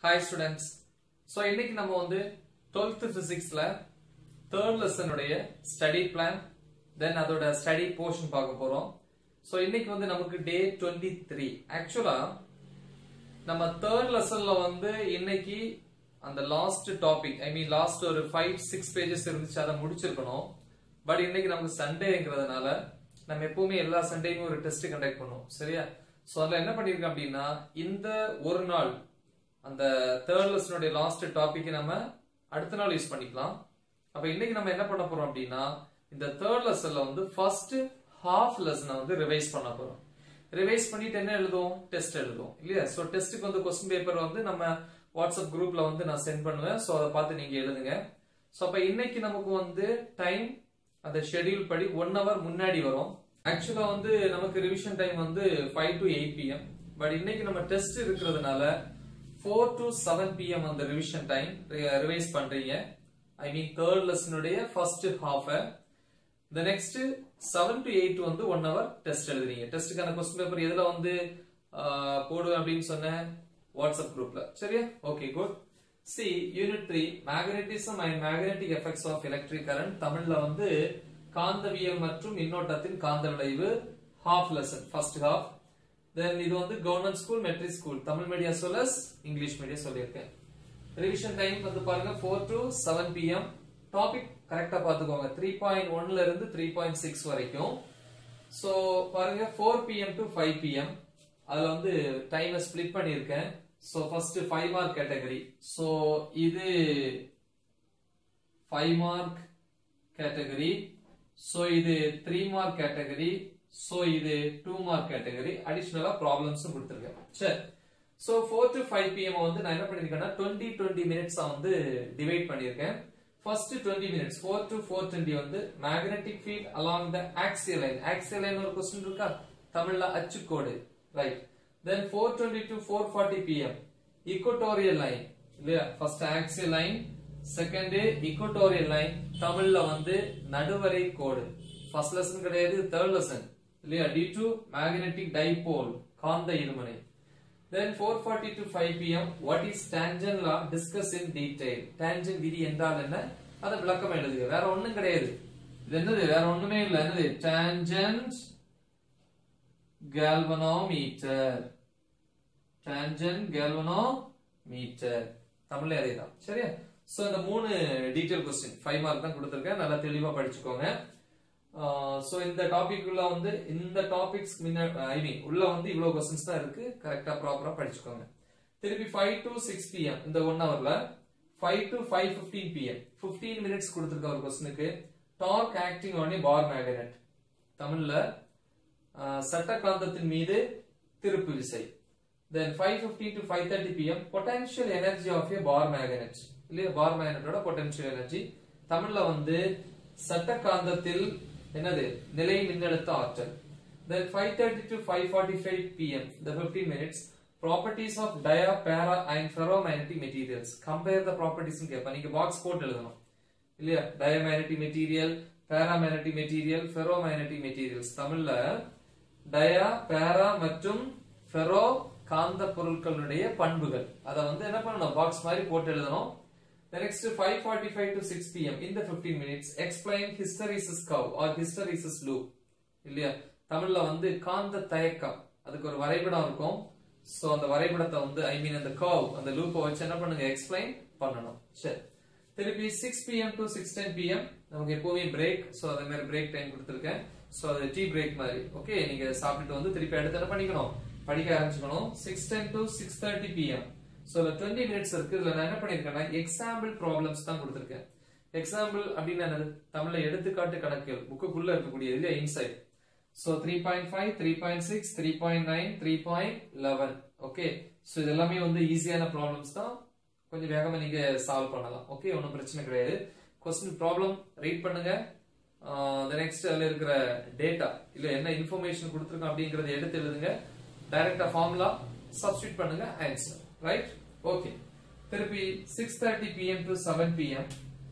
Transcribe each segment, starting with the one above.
hi students so இன்னைக்கு நம்ம வந்து டுவெல்த் பிசிக்ஸ்ல தேர்ட் லெசனுடைய ஸ்டடி பிளான் தென் அதோட ஸ்டடி போர்ஷன் பார்க்க போறோம் ஸோ இன்னைக்கு வந்து நமக்கு டே டுவெண்ட்டி த்ரீ ஆக்சுவலா நம்ம தேர்ட் லெசன்ல வந்து இன்னைக்கு அந்த last topic I mean last ஒரு ஃபைவ் சிக்ஸ் பேஜஸ் இருந்துச்சு அதை முடிச்சிருக்கணும் பட் இன்னைக்கு நமக்கு சண்டேங்கிறதுனால நம்ம எப்பவுமே எல்லா சண்டேயும் ஒரு டெஸ்ட் கண்டக்ட் பண்ணுவோம் சரியா சோ அதுல என்ன பண்ணிருக்கோம் அப்படின்னா இந்த ஒரு நாள் அந்த தேர்ட் லெசனுடைய லாஸ்ட் டாபிக் நம்ம அடுத்த நாள் யூஸ் பண்ணிக்கலாம் அப்ப இன்னைக்கு நம்ம என்ன பண்ண போறோம் அப்படின்னா இந்த தேர்ட் லெசன்ல வந்து ஃபர்ஸ்ட் ஹாஃப் லெசனை வந்து ரிவைஸ் பண்ண போறோம் ரிவைஸ் பண்ணிட்டு என்ன எழுதுவோம் டெஸ்ட் எழுதுவோம் இல்லையா சோ டெஸ்ட்டுக்கு வந்து கொஸ்டின் பேப்பர் வந்து நம்ம வாட்ஸ்அப் குரூப்ல வந்து நான் சென்ட் பண்ணுவேன் சோ அதை பார்த்து நீங்க எழுதுங்க சோ அப்ப இன்னைக்கு நமக்கு வந்து டைம் அந்த ஷெட்யூல் படி ஒன் ஹவர் முன்னாடி வரும் ஆக்சுவலா வந்து நமக்கு ரிவிஷன் டைம் வந்து five to eight PM but இன்னைக்கு நம்ம டெஸ்ட் இருக்கிறதுனால ஃபோர் டு செவன் பிஎம் அந்த ரிவிஷன் டைம் ரிவைஸ் பண்றீங்க ஐ மீன் தேர்ட் லெசனுடைய ஃபர்ஸ்ட் ஹாஃப் இந்த நெக்ஸ்ட் செவன் டு எயிட் வந்து ஒன் ஹவர் டெஸ்ட் எழுதுறீங்க டெஸ்ட்டுக்கான கொஸ்டின் பேப்பர் எதுல வந்து ஆஹ், போடுவேன் அப்படின்னு சொன்னேன் வாட்ஸ்அப் குரூப்ல சரியா okay good see unit three magnetism and magnetic effects of electric current தமிழ்ல வந்து காந்தவியல் மற்றும் மின்னோட்டத்தின் காந்த விளைவு half lesson first half then இது வந்து government school matric school Tamil medium சொல்லஸ் இங்கிலீஷ் மீடியம் சொல்லியிருக்கேன் ரிவிஷன் டைம் வந்து பாருங்க four to seven PM topic கரெக்டா பாத்துக்கோங்க த்ரீ பாயிண்ட் ஒன்ல இருந்து த்ரீ பாயிண்ட் சிக்ஸ் வரைக்கும் சோ பாருங்க four PM to five PM அதுல வந்து டைமை ஸ்பிளிட் பண்ணியிருக்கேன் so first five mark category so இது ஃபைவ் மார்க் கேட்டகரி சோ இது த்ரீ மார்க் கேட்டகரி சோ இது டூ மார்க் கேட்டகரி அடிஷனலா ப்ராப்ளம்ஸும் கொடுத்துருக்கேன் சரி so four to five PM வந்து நான் என்ன பண்ணிருக்கேன்னா டுவெண்ட்டி டுவெண்ட்டி மினிட்ஸ் வந்து டிவைட் பண்ணியிருக்கேன் first twenty minutes four to four twenty வந்து magnetic field along the axial line axial line ஒரு கொஸ்டின் இருக்கா தமிழ்ல அச்சுக்கோடு right then four twenty to four forty PM இக்கோட்டோரியல் line இல்லையா first axial line second equatorial line தமிழ்ல வந்து நடுவரை கோடு ஃபர்ஸ்ட் லெசன் கிடையாது தேர்ட் லெசன் இல்லையா டி டு மேக்னெட்டிக் டைபோல் காந்த இருமனை then 4:40 to 5 pm what is tangent law discuss in detail tangent விதி என்றால் என்ன அத விளக்கம் எழுதுக வேற ஒண்ணும் கிடையாது இது என்னது வேற ஒண்ணுமே இல்ல என்னது tangent galvanometer tangent galvanometer தமிழ்ல அதேதான் சரியா சோ இந்த மூணு டீடைல் கொஸ்டின் ஃபைவ் மார்க் தான் கொடுத்திருக்கேன் நல்லா தெளிவா படிச்சுக்கோங்க சோ இந்த டாபிக் உள்ள வந்து இந்த டாபிக்ஸ் முன்னாடி ஐ மீன் உள்ள வந்து இவ்வளவு கொஸ்டின்ஸ் தான் இருக்கு கரெக்டா ப்ராப்பரா படிச்சுக்கோங்க திருப்பி ஃபைவ் டு சிக்ஸ் பிஎம் இந்த ஒன் ஹவர்ல five to five fifteen PM fifteen minutes கொடுத்துருக்க ஒரு கொஸ்டினுக்கு torque acting on bar magnet தமிழ்ல ஆஹ், சட்டகாந்தத்தின் மீது திருப்பு விசை then five fifteen to five thirty PM potential energy of a bar magnet இல்லையா பார் மேக்னெட்டோட பொட்டன்ஷியல் எனர்ஜி தமிழ்ல வந்து சட்டகாந்தத்தில் என்னது நிலை மின்னழுத்த ஆற்றல் then 5:30 to 5:45 pm the 15 minutes properties of dia para and ferromagnetic materials compare the properties னு கேட்பா நீங்க பாக்ஸ் போட்டு எழுதணும் இல்லையா diamagnetic material paramagnetic material ferromagnetic materials தமிழ்ல டயா பேரா மற்றும் ஃபெரோ காந்த பொருட்களுடைய பண்புகள் அத வந்து என்ன பண்ணணும் பாக்ஸ் மாதிரி போட்டு எழுதணும் The next 5:45 to 6 pm in the 15 minutes explain hysteresis curve or hysteresis loop இல்லையா தமிழ்ல வந்து காந்த தயக்கம் அதுக்கு ஒரு வரைபடம் இருக்கும் சோ அந்த வரைபடத்தை வந்து ஐ மீன் அந்த கர்வ் அந்த லூப்பை வச்சு என்ன பண்ணுங்க எக்ஸ்பிளைன் பண்ணணும் சரி திருப்பி six PM to six ten PM நமக்கு எப்பவுமே பிரேக் சோ அதே மாதிரி பிரேக் டைம் கொடுத்துருக்கேன் சோ அது டீ பிரேக் மாதிரி ஓகே நீங்க சாப்பிட்டுட்டு வந்து திருப்பி அடுத்து என்ன பண்ணிக்கணும் படிக்க ஆரம்பிச்சுக்கணும் six ten to six thirty PM so இதுல டுவெண்ட்டி மினிட்ஸ் இருக்கு இதுல நான் என்ன பண்ணிருக்கேன்னா எக்ஸாம்பிள் ப்ராப்ளம்ஸ் தான் கொடுத்துருக்கேன் எக்ஸாம்பிள் அப்படின்னா என்னது தமிழ்ல எடுத்துக்காட்டு கணக்குகள் புக்குக்குள்ள இருக்கக்கூடிய இல்லையா inside so three point five three point six three point nine three point eleven okay so இது எல்லாமே வந்து ஈஸியான ப்ராப்ளம்ஸ் தான் கொஞ்சம் வேகமா நீங்க சால்வ் பண்ணலாம் ஓகே ஒன்றும் பிரச்சனை கிடையாது கொஸ்டின் ப்ராப்ளம் ரீட் பண்ணுங்க நெக்ஸ்ட் அதுல இருக்கிற டேட்டா இல்ல என்ன இன்ஃபர்மேஷன் கொடுத்துருக்கோம் அப்படிங்கறத எடுத்து எழுதுங்க டைரக்டா ஃபார்முலா சப்ஸ்டியூட் பண்ணுங்க ஆன்சர் ரைட் ஓகே திருப்பி six thirty PM to seven PM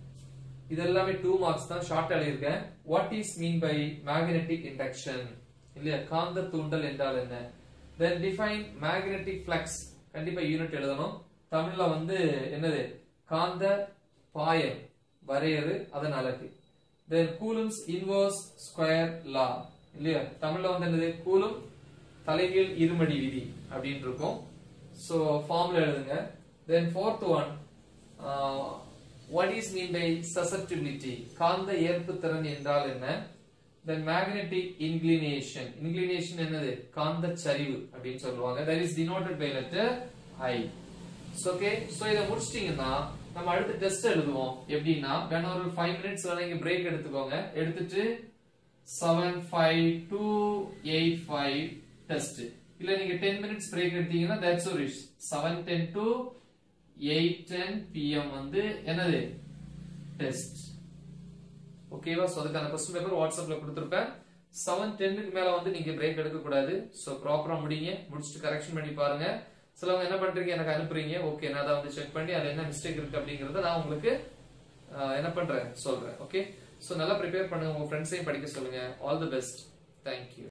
இது எல்லாமே டூ மார்க்ஸ் தான் ஷார்ட் எழுதியிருக்கேன் what is mean by magnetic induction இல்லையா காந்த தூண்டல் என்றால் என்ன தென் டிஃபைன் மேக்னெட்டிக் ஃபிளக்ஸ் கண்டிப்பா யூனிட் எழுதணும் தமிழ்ல வந்து என்னது காந்த பாயம் வரையறு அதன் அழகு then Coulomb's inverse square law இல்லையா தமிழ்ல வந்து என்னது கூலும் தலைகீழ் இருமடி விதி அப்படின்னு இருக்கும் ஸோ ஃபார்ம்ல எழுதுங்க then fourth one what is mean by susceptibility காந்த ஏற்புத்திறன் என்றால் என்ன தென் மேக்னெட்டிக் இன்க்ளினேஷன் இன்க்ளினேஷன் என்னது காந்த சரிவு அப்படின்னு சொல்லுவாங்க that is denoted by letter I okay so இத முடிச்சிட்டீங்கன்னா நம்ம அடுத்த டெஸ்ட் எழுதுவோம் எப்படின்னா வேணா ஒரு ஃபைவ் மினிட்ஸ் வேணா இங்க பிரேக் எடுத்துக்கோங்க எடுத்துட்டு seven five to eight five test இல்ல நீங்க டென் மினிட்ஸ் பிரேக் எடுத்தீங்கன்னா தட்ஸ் ஒரு seven ten to eight ten PM வந்து என்னது டெஸ்ட் ஓகேவா சோ அதுக்கான கொஸ்டின் பேப்பர் வாட்ஸ்அப்ல கொடுத்துருப்பேன் செவன் டென்னுக்கு மேல வந்து நீங்க பிரேக் எடுக்க கூடாது சோ ப்ராப்பரா முடிங்க முடிச்சுட்டு கரெக்ஷன் பண்ணி பாருங்க சிலவங்க என்ன பண்றீங்க எனக்கு அனுப்புறீங்க ஓகே நான் அதை வந்து செக் பண்ணி அதுல என்ன மிஸ்டேக் இருக்கு அப்படிங்கறத நான் உங்களுக்கு ஆஹ், என்ன பண்றேன் சொல்றேன் ஓகே சோ நல்லா ப்ரிப்பேர் பண்ணுங்க உங்க ஃப்ரெண்ட்ஸையும் படிக்க சொல்லுங்க ஆல் தி பெஸ்ட் தேங்க்யூ